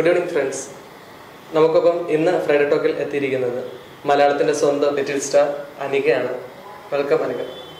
Good evening friends നമുക്കൊപ്പം ഇന്ന് Friday ടോക്കിൽ എത്തിയിരിക്കുന്നത് മലയാളത്തിന്റെ സ്വന്തം ലിറ്റിൽ സ്റ്റാർ അനികയാണ് വെൽക്കം അനിക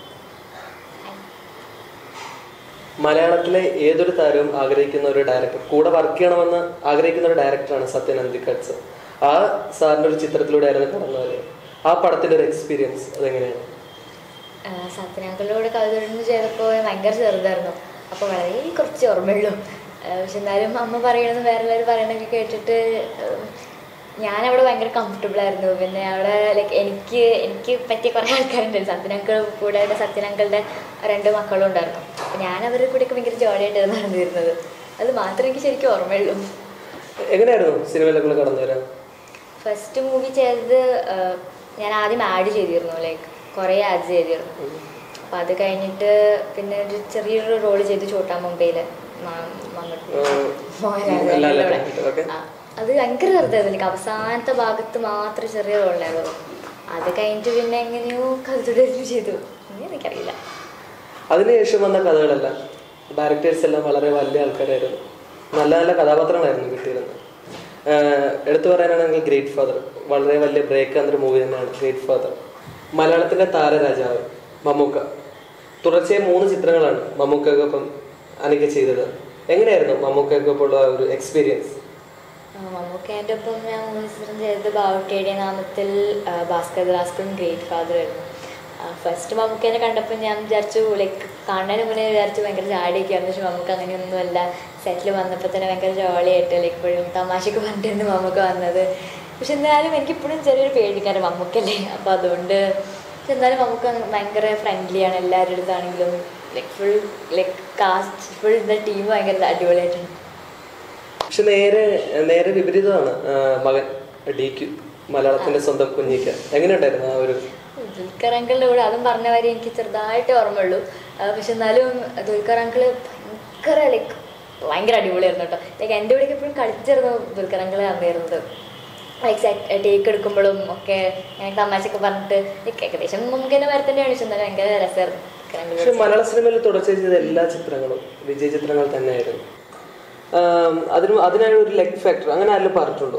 മലയാളത്തിലെ ഏതൊരു താരവും ആഗ്രഹിക്കുന്ന ഒരു ഡയറക്ടർ കൂടെ വർക്ക് ചെയ്യണമെന്ന് ആഗ്രഹിക്കുന്ന ഒരു ഡയറക്ടറാണ് സത്യൻ അന്തിക്കട്സ് ആ സാറിന്റെ ഒരു ചിത്രത്തിലൂടെയായിരുന്നു കടന്നത് ആ പടത്തിന്റെ ഒരു എക്സ്പീരിയൻസ് അതെങ്ങനെയാണ് സത്യനാങ്കളുടെ കൂടെ കവിത തുടർന്ന് ചെയ്തപ്പോൾ ഭയങ്കര ചെറുതായിരുന്നു അപ്പോൾ വളരെ കുറച്ച് ഓർമ്മയുള്ളൂ ആ, പക്ഷെ എന്നാലും അമ്മ പറയണത് വേറെ എല്ലാവരും പറയണതൊക്കെ കേട്ടിട്ട് ഉം, ഞാനവിടെ ഭയങ്കര കംഫർട്ടബിൾ ആയിരുന്നു പിന്നെ അവിടെ ലൈക്ക് എനിക്ക് എനിക്ക് പറ്റിയ കുറേ ആൾക്കാരുണ്ടായിരുന്നു സത്യനങ്കൾ കൂടെ സത്യനങ്കളുടെ രണ്ട് മക്കളും ഉണ്ടായിരുന്നു അപ്പോൾ ഞാൻ അവരുടെ കൂടെയൊക്കെ ഭയങ്കര ജോളിയായിട്ടായിരുന്നു നടന്നിരുന്നത് അത് മാത്രമേ എനിക്ക് ശരിക്കും ഓർമ്മയുള്ളൂ എങ്ങനെയായിരുന്നു സിനിമയിലൊക്കെ കടന്നു വരാൻ ഫസ്റ്റ് മൂവി ചെയ്തത് ആ, ഞാൻ ആദ്യം ആഡ് ചെയ്തിരുന്നു ലൈക്ക് കുറേ ആഡ് ചെയ്തിരുന്നു അപ്പം അത് കഴിഞ്ഞിട്ട് പിന്നെ ഒരു ചെറിയൊരു റോള് ചെയ്തു ചോട്ടാ മുംബൈയിൽ ഉം, ലാലേട്ടൻ, okay. അത് ഭയങ്കര ചെറുതായിരുന്നു ലൈക്ക് അവസാനത്തെ ഭാഗത്ത് മാത്രം ചെറിയ റോളിലായിരുന്നു അത് കഴിഞ്ഞിട്ട് പിന്നെ എങ്ങനെയോ കവിതുടരുന്നു ചെയ്തു ഇനി എനിക്കറിയില്ല അതിനുശേഷം വന്ന കഥകളെല്ലാം ഡയറക്ടേഴ്സ് എല്ലാം വളരെ വലിയ ആൾക്കാരായിരുന്നു നല്ല നല്ല കഥാപാത്രങ്ങളായിരുന്നു കിട്ടിയിരുന്നത് ആഹ് എടുത്തു പറയാനാണെങ്കിൽ ഗ്രേറ്റ് ഫാദർ വളരെ വലിയ ബ്രേക്ക് എന്നൊരു മൂവി തന്നെയാണ് ഗ്രേറ്റ് ഫാദർ മലയാളത്തിന്റെ താരരാജാവ് മമ്മൂക്ക തുടർച്ചയായി മൂന്ന് ചിത്രങ്ങളാണ് മമ്മൂക്കൊപ്പം അനിക ചെയ്തത് എങ്ങനെയായിരുന്നു മമ്മൂക്കൊപ്പം ഉള്ള ഒരു എക്സ്പീരിയൻസ് മമ്മൂക്കേൻ്റെ ഒപ്പം ഞാൻ മൂന്ന് ചിത്രം ചെയ്തത് ബാവട്ടേടിയ നാമത്തിൽ ആ, ഭാസ്കർ ദാസ്കും ഗ്രേറ്റ് ഫാദർ ആയിരുന്നു ഫസ്റ്റ് മമ്മൂക്കേനെ കണ്ടപ്പോൾ ഞാൻ വിചാരിച്ചു ലൈക്ക് കാണുന്നതിന് മുന്നേ വിചാരിച്ചു ഭയങ്കര ചാടിയൊക്കെയായിരുന്നു പക്ഷെ മമ്മൂക്ക് അങ്ങനെയൊന്നുമല്ല സെറ്റിൽ വന്നപ്പോൾ തന്നെ ഭയങ്കര ജോളിയായിട്ട് ലൈക്ക് ഇപ്പോഴും തമാശക്ക് പറഞ്ഞിട്ടായിരുന്നു മമ്മൂക്ക വന്നത് പക്ഷെ എന്നാലും എനിക്കിപ്പോഴും ചെറിയൊരു പേടിക്കാറ് മമ്മൂക്കല്ലേ അപ്പോൾ അതുകൊണ്ട് പക്ഷെ എന്നാലും മമ്മൂക്ക ഭയങ്കര ഫ്രണ്ട്ലിയാണ് എല്ലാവരുടെ അടുത്താണെങ്കിലും like full like cast full ഇന്ന ടീം ഭയങ്കര അടിപൊളിയായിട്ടുണ്ട് പക്ഷെ നേരെ നേരെ വിപരീതമാണ് ആഹ് മകൻ ഡി ക്യു മലയാളത്തിന്റെ സ്വന്തം കുഞ്ഞിക്ക എങ്ങനെയുണ്ടായിരുന്നു ആ ഒരു ദുൽഖർ അങ്കിളിൻ്റെ കൂടെ അതും പറഞ്ഞ വരെ എനിക്ക് ചെറുതായിട്ട് ഓർമ്മയുള്ളൂ ആ, പക്ഷെ എന്നാലും ദുൽഖർ അങ്കിള് ഭയങ്കര ലൈക്ക് ഭയങ്കര അടിപൊളിയായിരുന്നു കേട്ടോ ലൈക്ക് എൻ്റെ കൂടെ എപ്പോഴും കളിച്ചിരുന്നു ദുൽഖർ അങ്കിള് അന്നായിരുന്നത് ലൈക്ക് ടേക്ക് എടുക്കുമ്പോഴും ഒക്കെ ഞാൻ തമാശയൊക്കെ പറഞ്ഞിട്ട് like ഏകദേശം നമുക്ക് തന്നെ വരെ തന്നെയാണ് പക്ഷെ എന്നാലും ഭയങ്കര രസമായിരുന്നു ദുൽഖർ അങ്കിള് പക്ഷെ മലയാള സിനിമയിൽ തുടർച്ചയായി ചെയ്ത എല്ലാ ചിത്രങ്ങളും വിജയ ചിത്രങ്ങൾ തന്നെയായിരുന്നു ആം, അതിന് അതിനായി ഒരു ലെഗ് ഫാക്ടർ അങ്ങനെ ആരെങ്കിലും പറഞ്ഞിട്ടുണ്ടോ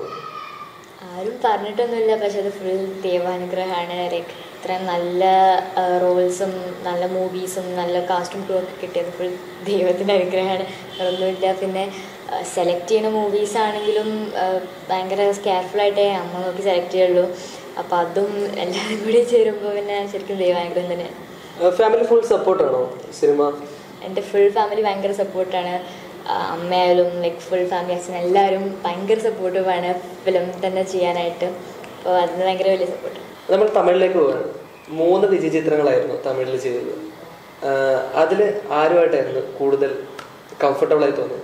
ആരും പറഞ്ഞിട്ടൊന്നുമില്ല പക്ഷെ അത് ഫുൾ ദൈവാനുഗ്രഹമാണ് ലൈക്ക് ഇത്രയും നല്ല റോൾസും നല്ല മൂവീസും നല്ല കാസ്റ്റും ക്രൂ ഒക്കെ കിട്ടിയത് ഫുൾ ദൈവത്തിൻ്റെ അനുഗ്രഹമാണ് ഒന്നുമില്ല പിന്നെ സെലക്ട് ചെയ്യുന്ന മൂവീസ് ആണെങ്കിലും ആ, ഭയങ്കര കെയർഫുള്ളായിട്ടേ അമ്മ നോക്കി സെലക്ട് ചെയ്യുള്ളൂ അപ്പോൾ അതും എല്ലാവരും കൂടി ചേരുമ്പോൾ പിന്നെ ശരിക്കും ദൈവാനുഗ്രഹം തന്നെയാണ് ഫാമിലി ഫുൾ സപ്പോർട്ടാണോ സിനിമ എൻ്റെ ഫുൾ ഫാമിലി ഭയങ്കര സപ്പോർട്ടാണ് അമ്മയായാലും ലൈക്ക് ഫുൾ ഫാമിലി അച്ഛൻ എല്ലാവരും ഭയങ്കര സപ്പോർട്ടീവാണ് ഫിലിം തന്നെ ചെയ്യാനായിട്ട് അപ്പോൾ അതിന് ഭയങ്കര വലിയ സപ്പോർട്ട് നമ്മൾ തമിഴിലേക്ക് പോവാണ് മൂന്ന് വിജയ ചിത്രങ്ങളായിരുന്നു തമിഴിൽ ചെയ്തത് അതിൽ ആരുമായിട്ടായിരുന്നു കൂടുതൽ കംഫർട്ടബിൾ ആയി തോന്നുന്നത്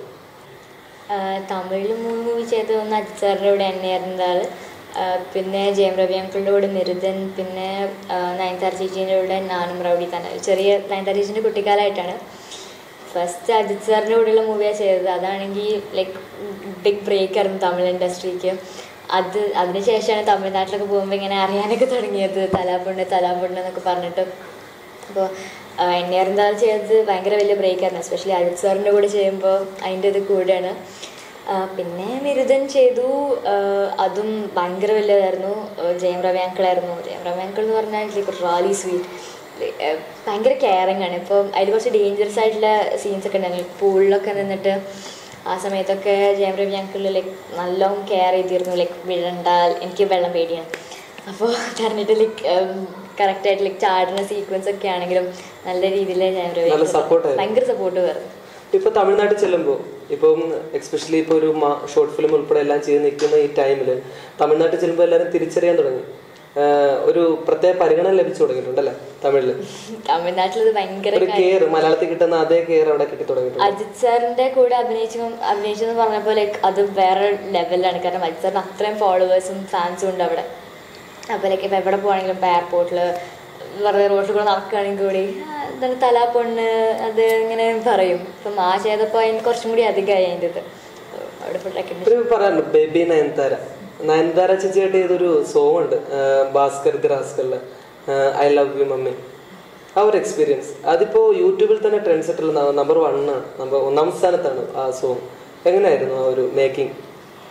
തമിഴിൽ മൂന്ന് മൂവി ചെയ്ത് ഒന്ന് അജിസാറിൻ്റെ കൂടെ തന്നെയായിരുന്നു ആൾ പിന്നെ ജയം രവി അങ്കിളിൻ്റെ കൂടെ നിരുദ്ധൻ പിന്നെ ആ, നയൻതാര ചേച്ചീൻ്റെ കൂടെ നാനും റൗഡി തന്നെ ചെറിയ നയൻതാര ചേച്ചീൻ്റെ കുട്ടിക്കാലമായിട്ടാണ് ഫസ്റ്റ് അജിത് സാറിൻ്റെ കൂടെയുള്ള മൂവിയാണ് ചെയ്തത് അതാണെങ്കിൽ ലൈക്ക് ബിഗ് ബ്രേക്ക് ആയിരുന്നു തമിഴ് ഇൻഡസ്ട്രിക്ക് അത് അതിന് ശേഷമാണ് തമിഴ്നാട്ടിലൊക്കെ പോകുമ്പോൾ ഇങ്ങനെ അറിയാനൊക്കെ തുടങ്ങിയത് തലാപുണ്ട് തലാപുണ്ട് എന്നൊക്കെ പറഞ്ഞിട്ട് അപ്പോൾ എന്നെ അറിഞ്ഞാൽ ചെയ്തത് ഭയങ്കര വലിയ ബ്രേക്ക് ആയിരുന്നു എസ്പെഷ്യലി അജിത് സാറിൻ്റെ കൂടെ ചെയ്യുമ്പോൾ അതിൻ്റെ ഇത് കൂടെയാണ് ആ, പിന്നെ മിരുദൻ ചെയ്തു ആ, അതും ഭയങ്കര വലിയതായിരുന്നു ആ, ജയം രവി അങ്കിളായിരുന്നു ജയം രവി അങ്കിൾ എന്ന് പറഞ്ഞാൽ ലൈക്ക് റാലി സ്വീറ്റ് ഭയങ്കര കെയറിങ് ആണ് ഇപ്പം അതിൽ കുറച്ച് ഡേഞ്ചറസ് ആയിട്ടുള്ള സീൻസ് ഒക്കെ ഉണ്ടായിരുന്നു പൂളിലൊക്കെ നിന്നിട്ട് ആ സമയത്തൊക്കെ ജയം രവി അങ്കിൾ ലൈക്ക് നല്ലോണം കെയർ ചെയ്തിരുന്നു ലൈക്ക് വിഴണ്ടാൽ എനിക്ക് വെള്ളം പേടിയാണ് അപ്പോൾ പറഞ്ഞിട്ട് ലൈക്ക് കറക്റ്റായിട്ട് ലൈക്ക് ചാടുന്ന സീക്വൻസ് ഒക്കെ ആണെങ്കിലും നല്ല രീതിയിൽ ജയം രവി നല്ല uncle support ആയിരുന്നു. ഭയങ്കര സപ്പോർട്ട് വരുന്നു ഇപ്പൊ തമിഴ്നാട്ടിൽ ചെല്ലുമ്പോൾ ഇപ്പം എക്സ്പെഷ്യലി ഇപ്പോൾ ഒരു ഷോർട്ട് ഫിലിം ഉൾപ്പെടെ എല്ലാം ചെയ്ത് നിൽക്കുന്ന ഈ ടൈമിൽ തമിഴ്നാട്ടിൽ ചെല്ലുമ്പോൾ എല്ലാവരും തിരിച്ചറിയാൻ തുടങ്ങി ആഹ് ഒരു പ്രത്യേക പരിഗണന ലഭിച്ചു തുടങ്ങിയിട്ടുണ്ടല്ലേ തമിഴില് തമിഴ്നാട്ടിൽ ഇത് ഭയങ്കര ഒരു കെയർ മലയാളത്തിൽ കിട്ടുന്ന അതേ കെയർ അവിടെ കിട്ടി തുടങ്ങിയിട്ടുണ്ട് അജിത് സാറിന്റെ കൂടെ അഭിനയിച്ചു അഭിനയിച്ചു എന്ന് പറഞ്ഞപ്പോൾ ലൈക്ക് അത് വേറെ ലെവലിലാണ് കാരണം അജിത് സാറിന് അത്രയും ഫോളോവേഴ്സും ഫാൻസും ഉണ്ട് അവിടെ അപ്പോൾ ലൈക്ക് ഇപ്പോൾ എവിടെ പോകണമെങ്കിലും ഇപ്പോൾ എയർപോർട്ടിൽ വെറുതെ റോഡിൽ കൂടെ നടക്കുകയാണെങ്കിൽ കൂടി "ആ, എന്താണ് തല പൊണ്ണ് അത് ഇങ്ങനെ പറയും ഇപ്പം ആ ചെയ്തപ്പോൾ അതിന് കുറച്ചും കൂടി അധികമായി അതിൻ്റെ ഇത് അവിടെ ഫുൾ റെക്കഗ്നിഷൻ ഒരു പറയാറുണ്ട് ബേബി നയൻതാര നയൻതാര ചേച്ചിയായിട്ട് ഏതൊരു സോങ് ഉണ്ട് ആഹ് ഭാസ്കർ ഗ്രാസ്കറിലെ ഐ ലവ് യു മമ്മി ആ ഒരു എക്സ്പീരിയൻസ് അതിപ്പോ യൂട്യൂബിൽ തന്നെ ട്രെൻഡ് സെറ്റിൽ നമ്പർ വൺ ആണ് നമ്പർ ഒന്നാം സ്ഥാനത്താണ് ആ സോങ് എങ്ങനെയായിരുന്നു ആ ഒരു മേക്കിംഗ്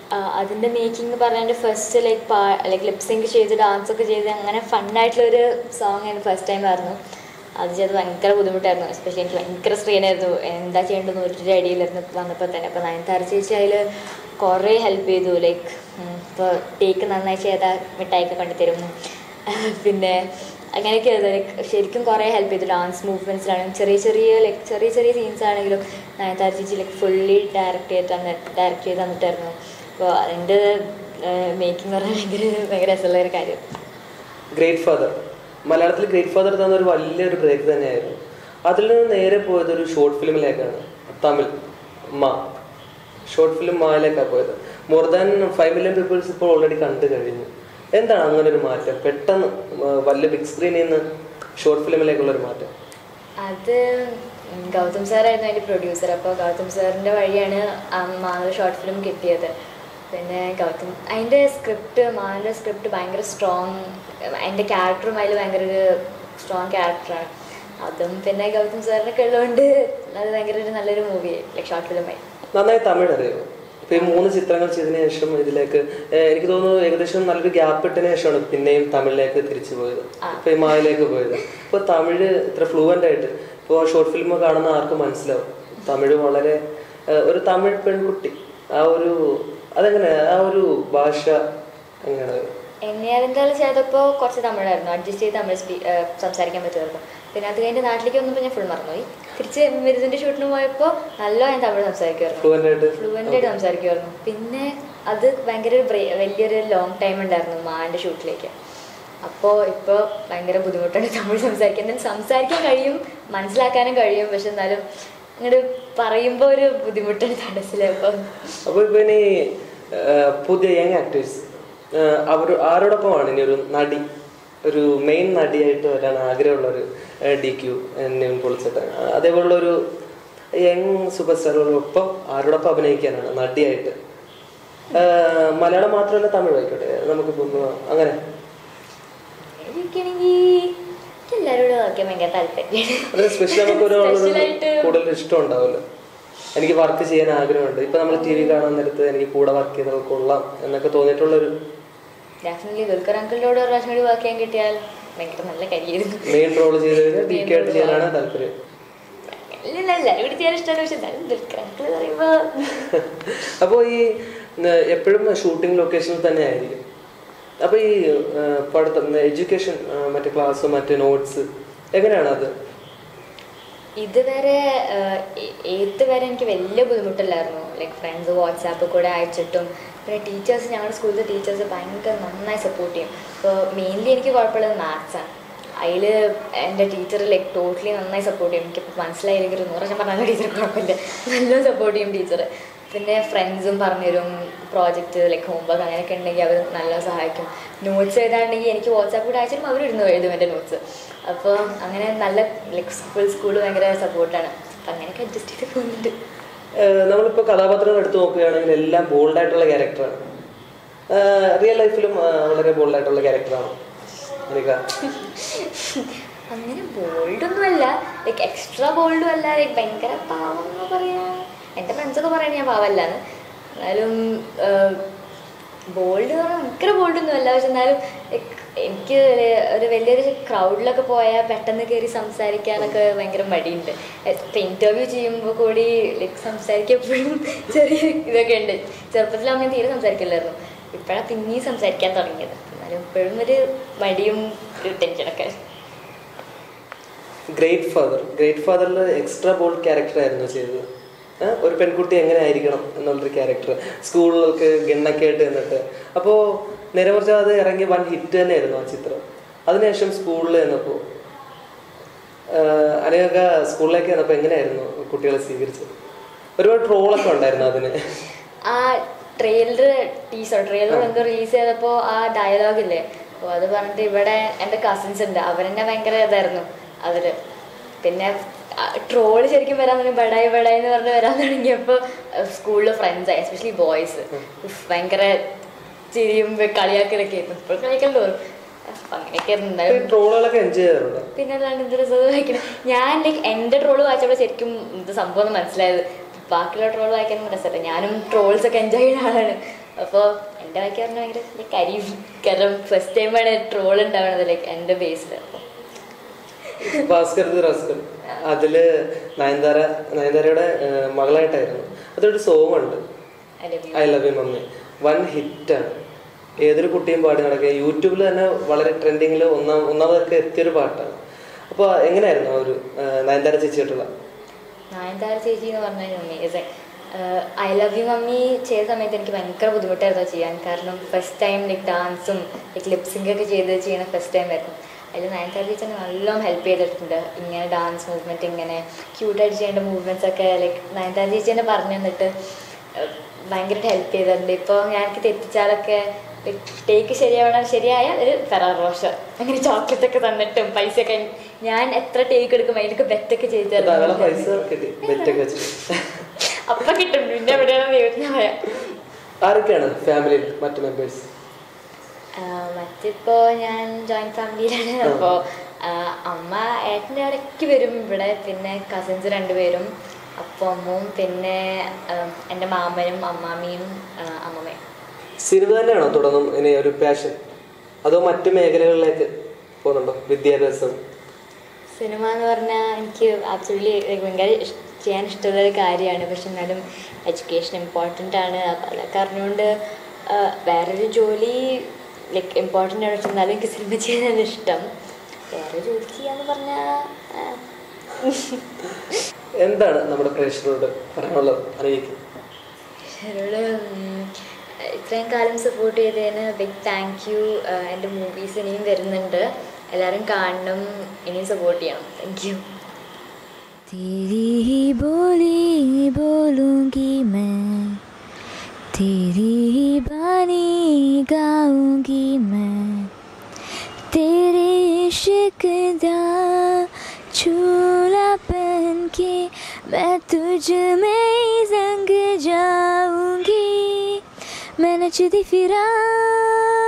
അതിൻ്റെ മേക്കിംഗ് എന്ന് പറഞ്ഞാൽ ഫസ്റ്റ് ലൈക്ക് പാ ലൈക്ക് ലിപ്സിങ് ചെയ്ത് ഡാൻസ് ഒക്കെ ചെയ്ത് അങ്ങനെ ഫണ്ണായിട്ടുള്ളൊരു സോങ് ആണ് ഫസ്റ്റ് ടൈം ആയിരുന്നു അത് ചെയ്ത് ഭയങ്കര ബുദ്ധിമുട്ടായിരുന്നു എസ്പെഷ്യലി എനിക്ക് ഭയങ്കര സ്ട്രെയിനായിരുന്നു എന്താ ചെയ്യേണ്ടതെന്ന് ഒരു ഐഡിയയിലായിരുന്നു വന്നപ്പോൾ തന്നെ അപ്പോൾ നയൻതാര ചേച്ചി അതിൽ കുറേ ഹെൽപ്പ് ചെയ്തു ലൈക്ക് ഇപ്പോൾ ടേക്ക് നന്നായി ചെയ്താൽ മിഠായിയൊക്കെ കൊണ്ടുതരും പിന്നെ അങ്ങനെയൊക്കെ ലൈക്ക് ശരിക്കും കുറേ ഹെൽപ്പ് ചെയ്തു ഡാൻസ് മൂവ്മെൻറ്റ്സിലാണെങ്കിലും ചെറിയ ചെറിയ ലൈക്ക് ചെറിയ ചെറിയ സീൻസ് ആണെങ്കിലും നയൻതാര ചേച്ചി ലൈക്ക് ഫുള്ളി ഡയറക്റ്റ് ചെയ്ത് തന്ന ഡയറക്റ്റ് ചെയ്ത് തന്നിട്ടായിരുന്നു അപ്പോൾ അതിൻ്റെ മേക്കിംഗ് പറഞ്ഞാൽ ഭയങ്കര ഭയങ്കര രസമുള്ള ഒരു കാര്യം ഗ്രേറ്റ് ഫാദർ മലയാളത്തിൽ ഗ്രേറ്റ് ഫാദർ തന്ന ഒരു വലിയൊരു ബ്രേക്ക് തന്നെയായിരുന്നു അതിൽ നിന്ന് നേരെ പോയത് ഒരു ഷോർട്ട് ഫിലിമിലേക്കാണ് തമിഴ് മാ ഷോർട്ട് ഫിലിം മായിലേക്കാണ് പോയത് more than five million peoples ഇപ്പോൾ ഓൾറെഡി കണ്ടു കഴിഞ്ഞു എന്താണ് അങ്ങനെ ഒരു മാറ്റം പെട്ടെന്ന് ആ, വലിയ ബിഗ് സ്ക്രീനിൽ നിന്ന് ഷോർട്ട് ഫിലിമിലേക്കുള്ള ഒരു മാറ്റം അത് ഉം ഗൗതം സാറായിരുന്നു അതിൻ്റെ പ്രൊഡ്യൂസർ അപ്പോൾ ഗൗതം സാറിൻ്റെ വഴിയാണ് മാനവ ഷോർട്ട് ഫിലിം കിട്ടിയത് പിന്നെ ഗൗതം അതിൻ്റെ സ്ക്രിപ്റ്റ് മാനവ സ്ക്രിപ്റ്റ് ഭയങ്കര സ്ട്രോങ് അതിൻ്റെ ക്യാരക്ടറും അതിൽ ഭയങ്കര ഒരു സ്ട്രോങ് ക്യാരക്ടറാണ് അതും പിന്നെ ഗൗതം സാറിനൊക്കെ ഉള്ളതുകൊണ്ട് അത് ഭയങ്കര ഒരു നല്ലൊരു മൂവി ലൈക്ക് ഷോർട്ട് ഫിലിമായി നന്നായി തമിഴ് അറിയോ ഇപ്പൊ ഈ മൂന്ന് ചിത്രങ്ങൾ ചെയ്തതിനു ശേഷം ഇതിലേക്ക് ഏഹ്, എനിക്ക് തോന്നുന്നു ഏകദേശം നല്ലൊരു ഗ്യാപ്പ് ഇട്ടതിന് ശേഷമാണ് പിന്നെയും തമിഴിലേക്ക് തിരിച്ചു പോയത് ഇപ്പൊ ഈ മായിലേക്ക് പോയത് ഇപ്പൊ തമിഴ് ഇത്ര ഫ്ലുവൻ്റ് ആയിട്ട് ഇപ്പോൾ ഷോർട്ട് ഫിലിം കാണുന്ന ആർക്കും മനസ്സിലാവും തമിഴ് വളരെ ഏഹ്, ഒരു തമിഴ് പെൺകുട്ടി ആ ഒരു അതെങ്ങനെ ആ ഒരു ഭാഷ എങ്ങനെയാണ് എന്നെ എന്തായാലും ചെയ്തപ്പോൾ കുറച്ച് തമിഴായിരുന്നു അഡ്ജസ്റ്റ് ചെയ്ത് തമിഴ് സ്പീ സംസാരിക്കാൻ പറ്റുമായിരുന്നു പിന്നെ അത് കഴിഞ്ഞ് നാട്ടിലേക്ക് വന്നപ്പോൾ ഞാൻ ഫുൾ മറന്നുപോയി തിരിച്ച് മിരുതിൻ്റെ ഷൂട്ടിന് പോയപ്പോൾ നല്ല ഞാൻ തമിഴ് സംസാരിക്കുമായിരുന്നു ഫ്ലുവൻ്റ് ആയിട്ട് ഫ്ലുവൻ്റ് ആയിട്ട് സംസാരിക്കുമായിരുന്നു പിന്നെ അത് ഭയങ്കര ഒരു ബ്രേ വലിയൊരു ലോങ് ടൈം ഉണ്ടായിരുന്നു മാൻ്റെ ഷൂട്ടിലേക്ക് അപ്പോൾ ഇപ്പോൾ ഭയങ്കര ബുദ്ധിമുട്ടാണ് തമിഴ് സംസാരിക്കാൻ എന്നാലും സംസാരിക്കാൻ കഴിയും മനസ്സിലാക്കാനും കഴിയും പക്ഷെ എന്നാലും ഇങ്ങോട്ട് പറയുമ്പോൾ ഒരു ബുദ്ധിമുട്ടാണ് തടസ്സിൽ അപ്പോൾ അപ്പോൾ ഇപ്പൊ ഇനി ഏഹ്, പുതിയ യങ് ആക്ടേഴ്സ് അവർ ആരോടൊപ്പമാണ് ഇനി ഒരു നടി ഒരു മെയിൻ നടിയായിട്ട് വരാൻ ആഗ്രഹമുള്ള ഒരു ഡി ക്യു നെവിൻ പൊളിച്ചിട്ട് അതേപോലുള്ള ഒരു യങ് സൂപ്പർ സ്റ്റാറുകളൊപ്പം ആരോടൊപ്പം അഭിനയിക്കാനാണ് നടിയായിട്ട് ഏഹ്, മലയാളം മാത്രമല്ല തമിഴ് ആയിക്കോട്ടെ നമുക്കിപ്പോൾ ഒന്ന് അങ്ങനെ എനിക്കാണെങ്കിൽ എല്ലാവരോടും ഒക്കെ ഭയങ്കര താല്പര്യമാണ് അതിന് സ്പെഷ്യൽ നമുക്ക് ഒരാളോട് Special ആയിട്ട് കൂടുതൽ ഇഷ്ടം ഉണ്ടാവുമല്ലോ എനിക്ക് വർക്ക് ചെയ്യാൻ ആഗ്രഹമുണ്ട് ഇപ്പൊ നമ്മൾ ടി വി കാണാൻ നേരത്ത് എനിക്ക് കൂടെ വർക്ക് ചെയ്താൽ കൊള്ളാം എന്നൊക്കെ തോന്നിയിട്ടുള്ളൊരു ഡെഫിനറ്റ്ലി ദുൽഖർ അങ്കിളിനോട് ഒരു പ്രാവശ്യം കൂടി വർക്ക് ചെയ്യാൻ കിട്ടിയാൽ ഭയങ്കര നല്ല കരിയായിരുന്നു മെയിൻ റോൾ ചെയ്ത് കഴിഞ്ഞാൽ ഡി കെ ആയിട്ട് ചെയ്യാനാണ് താല്പര്യം ഇല്ല എല്ലാവരും കൂടി ചെയ്യാൻ ഇഷ്ടമാണ് പക്ഷെ എന്നാലും ദുൽഖർ അങ്കിൾ പറയുമ്പോൾ അപ്പോൾ ഈ ന- എപ്പോഴും ഷൂട്ടിംഗ് ലൊക്കേഷനിൽ തന്നെ ആയിരിക്കും അപ്പോൾ ഈ ആ, പഠിത്തം എഡ്യൂക്കേഷൻ മറ്റേ ക്ലാസ് മറ്റേ നോട്ട്സ് എങ്ങനെയാണ് അത് ഇതുവരെ എയ്ത്ത് വരെ എനിക്ക് വലിയ ബുദ്ധിമുട്ടില്ലായിരുന്നു ലൈക്ക് ഫ്രണ്ട്സ് വാട്സാപ്പ് കൂടെ അയച്ചിട്ടും പിന്നെ ടീച്ചേഴ്സ് ഞങ്ങളുടെ സ്കൂളിലെ ടീച്ചേഴ്സ് ഭയങ്കര നന്നായി സപ്പോർട്ട് ചെയ്യും അപ്പോൾ മെയിൻലി എനിക്ക് കുഴപ്പമുള്ളത് മാത്സാണ് അതിൽ എൻ്റെ ടീച്ചർ ലൈക്ക് ടോട്ടലി നന്നായി സപ്പോർട്ട് ചെയ്യും എനിക്കിപ്പോൾ മനസ്സിലായില്ലെങ്കിൽ ഒരു നൂറ് ശതമാനം പറഞ്ഞ ടീച്ചർ കുഴപ്പമില്ല നല്ല സപ്പോർട്ട് ചെയ്യും ടീച്ചർ പിന്നെ ഫ്രണ്ട്സും പറഞ്ഞുതരും പ്രോജക്റ്റ് ലൈക്ക് ഹോംവർക്ക് അങ്ങനെയൊക്കെ ഉണ്ടെങ്കിൽ അവർ നല്ല സഹായിക്കും നോട്ട്സ് എഴുതാണെങ്കിൽ എനിക്ക് വാട്സാപ്പ് കൂടെ അയച്ചിട്ടും അവരിരുന്ന് എഴുതും എൻ്റെ നോട്ട്സ് അപ്പോൾ അങ്ങനെ നല്ല ലൈക്ക് സ്കൂൾ സ്കൂൾ ഭയങ്കര സപ്പോർട്ടാണ് അപ്പം അങ്ങനെയൊക്കെ അഡ്ജസ്റ്റ് ചെയ്ത് പോകുന്നുണ്ട് ഏഹ് നമ്മളിപ്പോൾ കഥാപാത്രങ്ങൾ എടുത്തു നോക്കുകയാണെങ്കിൽ എല്ലാം ബോൾഡായിട്ടുള്ള ക്യാരക്ടറാണ് റിയൽ ലൈഫിലും വളരെ ബോൾഡായിട്ടുള്ള ക്യാരക്ടറാണ് എനിക്ക് അങ്ങനെ ബോൾഡൊന്നുമല്ല ലൈക്ക് എക്സ്ട്രാ ബോൾഡും അല്ല ലൈക്ക് ഭയങ്കര പാവം എന്ന് പറയാ എൻ്റെ ഫ്രണ്ട്സൊക്കെ പറയണ ഞാൻ പാവമല്ലാന്ന് എന്നാലും ബോൾഡ് എന്ന് പറഞ്ഞാൽ ഭയങ്കര ബോൾഡൊന്നും അല്ല പക്ഷെ എന്നാലും like എനിക്ക് ഒരു- ഒരു വലിയൊരു ക്രൗഡിലൊക്കെ പോയാൽ പെട്ടെന്ന് കയറി സംസാരിക്കാനൊക്കെ ഭയങ്കര മടിയുണ്ട് ഇപ്പം ഇൻ്റർവ്യൂ ചെയ്യുമ്പോൾ കൂടി ലൈക്ക് സംസാരിക്കാൻ എപ്പോഴും ചെറിയ ഇതൊക്കെ ഉണ്ട് ചെറുപ്പത്തിലാവുമ്പോൾ ഞാൻ തീരെ സംസാരിക്കില്ലായിരുന്നു ഇപ്പോഴാണ് പിന്നെയും സംസാരിക്കാൻ തുടങ്ങിയത് എന്നാലും ഇപ്പോഴും ഒരു മടിയും ഒരു ടെൻഷനൊക്കെ ഗ്രേറ്റ് ഫാദർ ഗ്രേറ്റ് ഫാദറിൽ എക്സ്ട്രാ ബോൾഡ് ക്യാരക്ടർ ആയിരുന്നു ചെയ്തത് ഏഹ് ഒരു പെൺകുട്ടി എങ്ങനെ ആയിരിക്കണം എന്നുള്ളൊരു ക്യാരക്ടർ സ്കൂളുകൾക്ക് ഗണ്ണൊക്കെ ആയിട്ട് നിന്നിട്ട് അപ്പോൾ നേരെ കുറച്ച് അത് ഇറങ്ങിയ വൺ ഹിറ്റ് തന്നെയായിരുന്നു ആ ചിത്രം അതിനുശേഷം സ്കൂളിൽ ചെന്നപ്പോൾ അനേക സ്കൂളിലേക്ക് ചെന്നപ്പോൾ എങ്ങനെയായിരുന്നു കുട്ടികളെ സ്വീകരിച്ചത് ഒരുപാട് ട്രോളൊക്കെ ഉണ്ടായിരുന്നു അതിന് ആ ട്രെയിലർ ടീസർ ട്രെയിലർ എന്തോ റിലീസ് ചെയ്തപ്പോൾ ആ ഡയലോഗ് ഇല്ലേ അപ്പോൾ അത് പറഞ്ഞിട്ട് ഇവിടെ എൻ്റെ കസിൻസ് ഉണ്ട് അവരെന്നെ ഭയങ്കര ഇതായിരുന്നു അവര് പിന്നെ ട്രോള് ശരിക്കും വരാൻ തുടങ്ങി ബടായി ബടായി എന്ന് പറഞ്ഞ് വരാൻ തുടങ്ങിയപ്പോൾ സ്കൂളിൽ ഫ്രണ്ട്സ് എസ്പെഷ്യലി ബോയ്സ് ഭയങ്കര ചിരിയും കളിയാക്കലൊക്കെ ആയിരുന്നു ഇപ്പോൾ കളിയാക്കൽ തോന്നും അപ്പം അങ്ങനെയൊക്കെ ആയിരുന്നു എന്തായാലും ട്രോളുകളൊക്കെ എൻജോയ് ചെയ്യാറുണ്ട് പിന്നെ അല്ലാണ്ട് എന്ത് രസം വായിക്കണം ഞാൻ ലൈക്ക് എൻ്റെ ട്രോള് വായിച്ചപ്പോൾ ശരിക്കും ഇത് സംഭവം ഒന്ന് മനസ്സിലായത് ബാക്കിയുള്ള ട്രോൾ വായിക്കാനും രസമല്ല ഞാനും ട്രോൾസ് ഒക്കെ എൻജോയ് ചെയ്യുന്ന ആളാണ് അപ്പോൾ എൻ്റെ ബാക്കി പറഞ്ഞാൽ ഭയങ്കര ലൈക്ക് അരിയും കാരണം ഫസ്റ്റ് ടൈമാണ് ട്രോൾ ഉണ്ടാവുന്നത് ലൈക്ക് എൻ്റെ ബേസിൽ അപ്പോൾ ഭാസ്കർ ദി റാസ്കൽ അതില് നയൻതാര നയൻതാരയുടെ ഏർ, മകളായിട്ടായിരുന്നു അതൊരു സോങ് ഉണ്ട് ഐ ലവ് യു മമ്മി വൻ ഹിറ്റാണ് ഏതൊരു കുട്ടിയും പാടി നടക്കുക യൂട്യൂബിൽ തന്നെ വളരെ ട്രെൻഡിങ്ങിൽ ഒന്നാം ഒന്നാമതൊക്കെ എത്തിയൊരു പാട്ടാണ് അപ്പോൾ എങ്ങനെയായിരുന്നു ആ ഒരു ഏർ, നയൻതാര ചേച്ചിയായിട്ടുള്ള നയൻതാര ചേച്ചി എന്ന് പറഞ്ഞാൽ amazing I love you mummy ചെയ്ത സമയത്ത് എനിക്ക് ഭയങ്കര ബുദ്ധിമുട്ടായിരുന്നു അത് ചെയ്യാൻ കാരണം ഫസ്റ്റ് ടൈം ലൈക്ക് ഡാൻസും ലൈക്ക് ലിപ്സിംഗ് ഒക്കെ ചെയ്ത് ചെയ്യുന്ന ഫസ്റ്റ് ടൈം ആയിരുന്നു അതിൽ നയൻതാര ചേച്ചി എന്നെ നല്ലോണം ഹെൽപ്പ് ചെയ്തിട്ടുണ്ട് ഇങ്ങനെ ഡാൻസ് മൂവ്മെൻറ്റ് ഇങ്ങനെ ക്യൂട്ടായിട്ട് ചെയ്യേണ്ട മൂവ്മെൻറ്റ്സ് ഒക്കെ ലൈക്ക് നയൻതാര ചേച്ചി തന്നെ പറഞ്ഞു തന്നിട്ട് ഏഹ്, ഭയങ്കരമായിട്ട് ഹെൽപ്പ് ചെയ്തിട്ടുണ്ട് ഇപ്പോൾ ഞാൻ എനിക്ക് തെറ്റിച്ചാലൊക്കെ ടേക്ക് ശരിയാവണം ശരിയായ ഒരു ഫെറാറോഷ അങ്ങനെ ചോക്ലേറ്റ് ഒക്കെ തന്നിട്ടും പൈസ ഒക്കെ ഞാൻ എത്ര ടേക്ക് എടുക്കും അതിനൊക്കെ ബെറ്റൊക്കെ ചെയ്ത് ധാരാളം തരുന്നുണ്ട്. പൈസ കിട്ടി ബെറ്റൊക്കെ വെച്ച് അപ്പൊ കിട്ടും പിന്നെ എവിടെയാണ് ദൈവത്തിന് പറയാം ആരൊക്കെയാണ് ഫാമിലിയിൽ മറ്റു മെമ്പേഴ്സ് മറ്റിപ്പോ ഞാൻ ജോയിന്റ് ഫാമിലിയിലാണ് അപ്പോൾ അമ്മ ഏട്ടൻ്റെ ഇടയ്ക്ക് വരും ഇവിടെ പിന്നെ കസിൻസ് രണ്ടുപേരും അപ്പോൾ അമ്മവും പിന്നെ ആ, എൻ്റെ മാമനും അമ്മാമ്മയും ആ, അമ്മമ്മയും സിനിമ തന്നെയാണോ തുടർന്നും ഇനി ഒരു പാഷൻ അതോ മറ്റു മേഖലകളിലേക്ക് പോകുന്നുണ്ടോ വിദ്യാഭ്യാസം സിനിമ എന്ന് പറഞ്ഞാൽ എനിക്ക് ആക്ച്വലി ഭയങ്കര ഇഷ്- ചെയ്യാൻ ഇഷ്ടമുള്ള ഒരു കാര്യമാണ് പക്ഷെ എന്നാലും എഡ്യൂക്കേഷൻ ഇമ്പോർട്ടൻ്റ് ആണ് അപ്പം അതൊക്കെ അറിഞ്ഞുകൊണ്ട് ആ, വേറൊരു ജോലി ലൈക്ക് ഇമ്പോർട്ടൻ്റ് ആണ് പക്ഷെ എന്നാലും എനിക്ക് സിനിമ ചെയ്യാനാണ് ഇഷ്ടം വേറെ ജോലി ചെയ്യാന്ന് പറഞ്ഞാൽ എന്താണ് നമ്മുടെ പ്രേക്ഷകരോട് പറയാനുള്ളത് അറിയിക്കും അവരോട് ഉം, ഇത്രയും കാലം സപ്പോർട്ട് ചെയ്തതിന് ബിഗ് താങ്ക് യു എൻ്റെ മൂവീസ് ഇനിയും വരുന്നുണ്ട് എല്ലാവരും കാണണം ഇനിയും സപ്പോർട്ട് ചെയ്യണം താങ്ക് യു तेरी ही बोली बोलूंगी मैं तेरी ही बानी गाऊंगी मैं तेरे इश्क दा चूल्हा पहन के मैं तुझ में ही जंग जाऊंगी मैं नचती फिरा